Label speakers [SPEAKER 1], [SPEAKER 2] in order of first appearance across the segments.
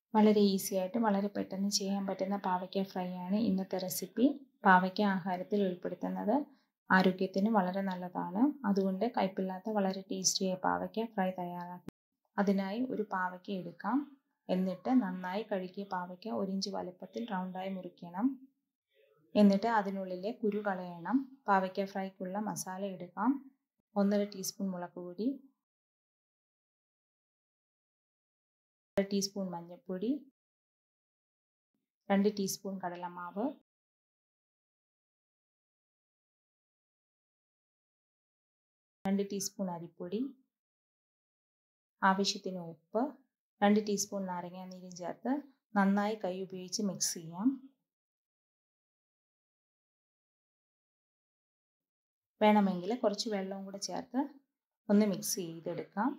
[SPEAKER 1] വളരെ ഈസി ആയിട്ട് വളരെ പെട്ടെന്ന് ചെയ്യാൻ പറ്റുന്ന പാവയ്ക്ക ഫ്രൈ ആണ് ഇന്നത്തെ റെസിപ്പി പാവയ്ക്ക ആഹാരത്തിൽ ഉൾപ്പെടുത്തുന്നത് ആരോഗ്യത്തിന് വളരെ നല്ലതാണ് അതുകൊണ്ട് കയ്പില്ലാത്ത വളരെ ടേസ്റ്റിയായ പാവയ്ക്ക ഫ്രൈ തയ്യാറാക്കി അതിനായി ഒരു പാവയ്ക്ക എടുക്കാം എന്നിട്ട് നന്നായി കഴുകിയ പാവയ്ക്ക ഒരു ഇഞ്ച് വലുപ്പത്തിൽ റൗണ്ടായി മുറിക്കണം എന്നിട്ട് അതിനുള്ളിലെ കുരു കളയണം പാവയ്ക്ക ഫ്രൈക്കുള്ള മസാല എടുക്കാം ഒന്നര ടീസ്പൂൺ മുളക് പൊടി അര ടീസ്പൂൺ മഞ്ഞൾപ്പൊടി രണ്ട് ടീസ്പൂൺ കടലമാവ് രണ്ട് ടീസ്പൂൺ അരിപ്പൊടി ആവശ്യത്തിന് ഉപ്പ് രണ്ട് ടീസ്പൂൺ നാരങ്ങാനീരും ചേർത്ത് നന്നായി കൈ ഉപയോഗിച്ച് മിക്സ് ചെയ്യാം വേണമെങ്കിൽ കുറച്ച് വെള്ളവും കൂടെ ചേർത്ത് ഒന്ന് മിക്സ് ചെയ്തെടുക്കാം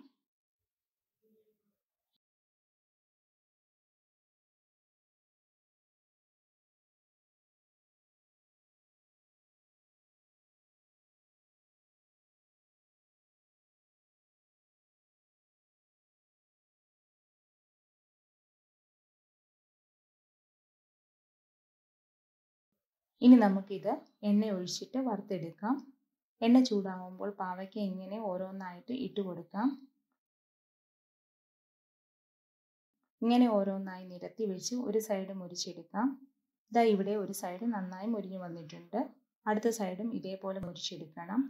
[SPEAKER 1] ഇനി നമുക്കിത് എണ്ണ ഒഴിച്ചിട്ട് വറുത്തെടുക്കാം എണ്ണ ചൂടാകുമ്പോൾ പാവയ്ക്ക ഇങ്ങനെ ഓരോന്നായിട്ട് ഇട്ട് കൊടുക്കാം ഇങ്ങനെ ഓരോന്നായി നിരത്തി വെച്ച് ഒരു സൈഡ് മുരിച്ചെടുക്കാം ഇതാ ഇവിടെ ഒരു സൈഡ് നന്നായി മുരിഞ്ഞു വന്നിട്ടുണ്ട് അടുത്ത സൈഡും ഇതേപോലെ മുരിച്ചെടുക്കണം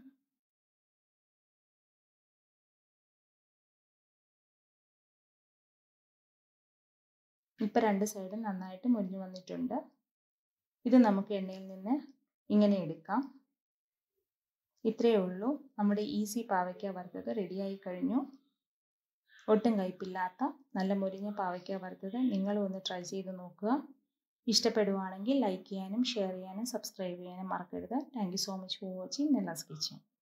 [SPEAKER 1] ഇപ്പം രണ്ട് സൈഡും നന്നായിട്ട് മുരിഞ്ഞു വന്നിട്ടുണ്ട് ഇത് നമുക്ക് എണ്ണയിൽ നിന്ന് ഇങ്ങനെ എടുക്കാം ഇത്രയേ ഉള്ളൂ നമ്മുടെ ഈസി പാവയ്ക്ക വറുത്തത് റെഡിയായി കഴിഞ്ഞു ഒട്ടും കയ്പില്ലാത്ത നല്ല മുരിഞ്ഞ പാവയ്ക്ക വറുത്തത് നിങ്ങളും ഒന്ന് ട്രൈ ചെയ്ത് നോക്കുക ഇഷ്ടപ്പെടുവാണെങ്കിൽ ലൈക്ക് ചെയ്യാനും ഷെയർ ചെയ്യാനും സബ്സ്ക്രൈബ് ചെയ്യാനും മറക്കരുത് thank so much for watching Nella's kitchen